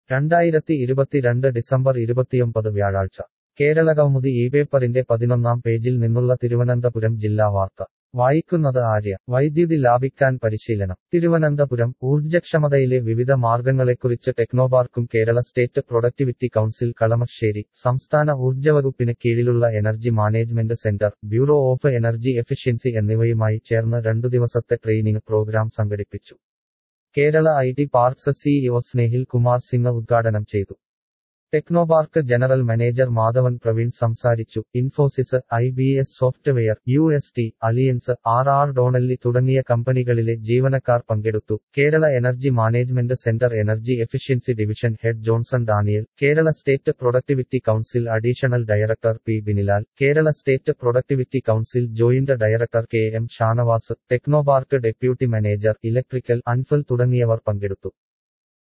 രണ്ടായിരത്തി ഇരുപത്തിരണ്ട് ഡിസംബർ ഇരുപത്തിയൊമ്പത് വ്യാഴാഴ്ച കേരളകൗമുദി ഈ പേപ്പറിന്റെ പതിനൊന്നാം പേജിൽ നിന്നുള്ള തിരുവനന്തപുരം ജില്ലാ വാർത്ത വായിക്കുന്നത് ആര്യ വൈദ്യുതി ലാഭിക്കാൻ പരിശീലനം തിരുവനന്തപുരം ഊർജ്ജക്ഷമതയിലെ വിവിധ മാർഗങ്ങളെക്കുറിച്ച് ടെക്നോപാർക്കും Kerala state productivity council Kalamassery സംസ്ഥാന ഊർജ്ജവകുപ്പിന് കീഴിലുള്ള energy management centre bureau of energy efficiency എന്നിവയുമായി ചേർന്ന് രണ്ടു ദിവസത്തെ ട്രെയിനിങ് പ്രോഗ്രാം സംഘടിപ്പിച്ചു Kerala I T parks CEO Snehil Kumar Singh ഉദ്ഘാടനം ചെയ്തു ടെക്നോപാർക്ക് ജനറൽ മാനേജർ മാധവൻ പ്രവീൺ സംസാരിച്ചു Infosys I B S software U S T Allianz R R Donnelley തുടങ്ങിയ കമ്പനികളിലെ ജീവനക്കാർ പങ്കെടുത്തു Kerala energy management centre energy efficiency division head Johnson Daniel Kerala state productivity council additional director P Binilal Kerala state productivity council joint director K M Shanavas Technopark deputy manager electrical Anfal തുടങ്ങിയവർ പങ്കെടുത്തു